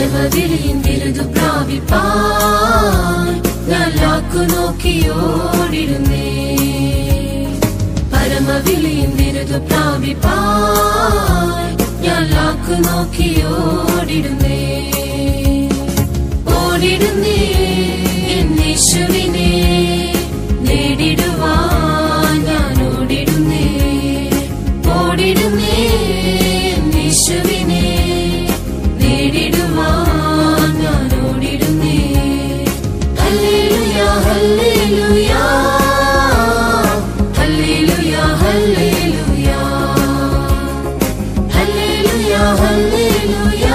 പരമവിളിயின் ബിരുദു പ്രാപിപ്പാൻ ഞാൻ ലാക്കു നോക്കിയോടിടുന്നേ പരമവിളിயின் ബിരുദു പ്രാപിപ്പാൻ ഞാൻ ലാക്കു നോക്കിയോടിടുന്നേ ഓടിടുന്നേ എന്നേശുവിനെ നേടിടുവാൻ ഞാൻ ഓടിടുന്നേ ഓടിടുന്നേ എന്നേശുവിനെ നേടിടുവാൻ ഞാൻ ഓടിടുന്നേ ഹല്ലേലൂയ ഹല്ലേലൂയ ഹല്ലേലൂയ ഹല്ലേലൂയ ഹല്ലേലൂയ ഹല്ലേലൂയ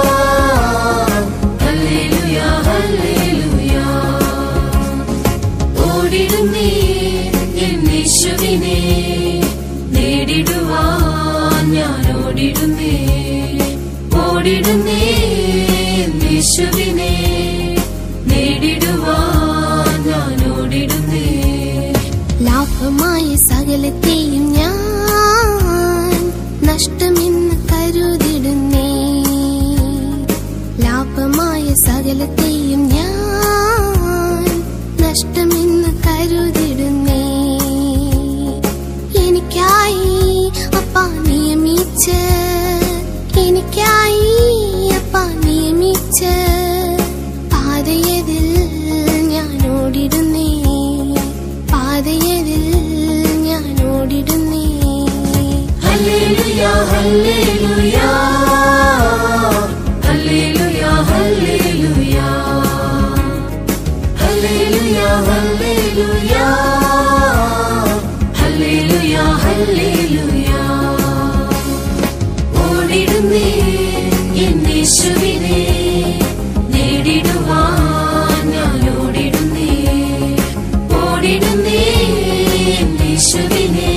ഹല്ലേലൂയ ഹല്ലേലൂയ ഓടിടുന്നേ എന്നേശുവിനെ നേടിടുവാൻ ഞാൻ ഓടിടുന്നേ ഓടിടുന്നേ എന്നേശുവിനെ നേടിടുവാൻ ഞാൻ ഓടിടുന്നേ ലാഭമായ സകലത്തെയും ഞാൻ നഷ്ടമെന്ന് കരുതിടുന്നേ ലാഭമായ സകലത്തെയും ഞാൻ നഷ്ടമെന്ന് കരുതിടുന്നേ എനിക്കായി അപ്പ നിയമിച്ച് എനിക്കായി അപ്പ നിയമിച്ച് പാതയതിൽ ഞാൻ ഓടിടുന്നേ പാതയതിൽ ഞാൻ ഓടിടുന്നേ ഹല്ലേലൂയ ഹല്ലേലൂയ ഹല്ലേലൂയ ഹല്ലേലൂയ ഹല്ലേലൂയ ഹല്ലേലൂയ ഹല്ലേലൂയ ഹല്ലേലൂയ ഓടിടുന്നേ എന്നേശുവിനെ നേടിടുവാൻ ഞാൻ ഓടിടുന്നേ ഓടിടുന്നേ എന്നേശുവിനെ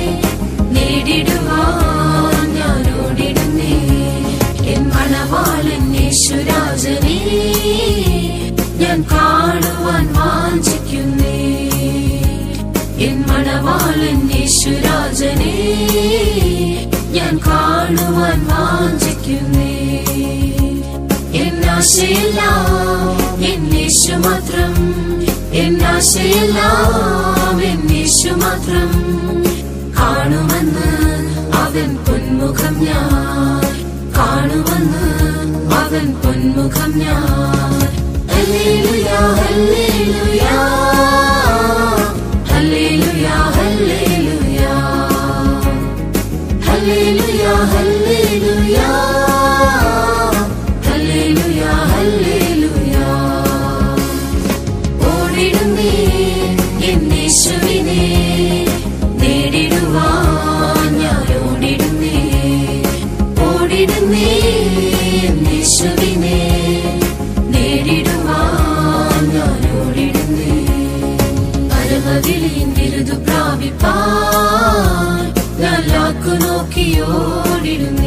നേടിടുവാൻ ഞാൻ ഓടിടുന്നേ എൻ മണവാളൻ യേശുരാജനെ ഞാൻ കാണുവാൻ വാഞ്ചിക്കുന്നേ എൻ മണവാളൻ യേശുരാജനെ ഞാൻ കാണുവാൻ വാഞ്ചിക്കുന്നേ എന്നാശയെല്ലാം എന്നേശു മാത്രം എന്നാശയെല്ലാം എന്നേശു മാത്രം കാണുമെന്ന് അവൻ പൊന്മുഖം ഞാൻ കാണുമെന്ന് അവൻ പൊന്മുഖം ഞാൻ ഹല്ലേലൂയ ഹല്ലേലൂയ ഹല്ലേലൂയ ഹല്ലേലൂയ ഹല്ലേലൂയ ഹല്ലേലൂയ ഹല്ലേലൂയ ഹല്ലേലൂയ ഓടിടുന്നേ എന്നേശുവിനെ നേടിടുവാൻ ഞാൻ ഓടിടുന്നേ ഓടിടുന്നേ എന്നേശുവിനെ നേടിടുവാൻ ഞാൻ ഓടിടുന്നേ പരമവിളിயின் ബിരുദു പ്രാപിപ്പാൻ ഞാൻ ലാക്കു നോക്കിയോടിടുന്നേ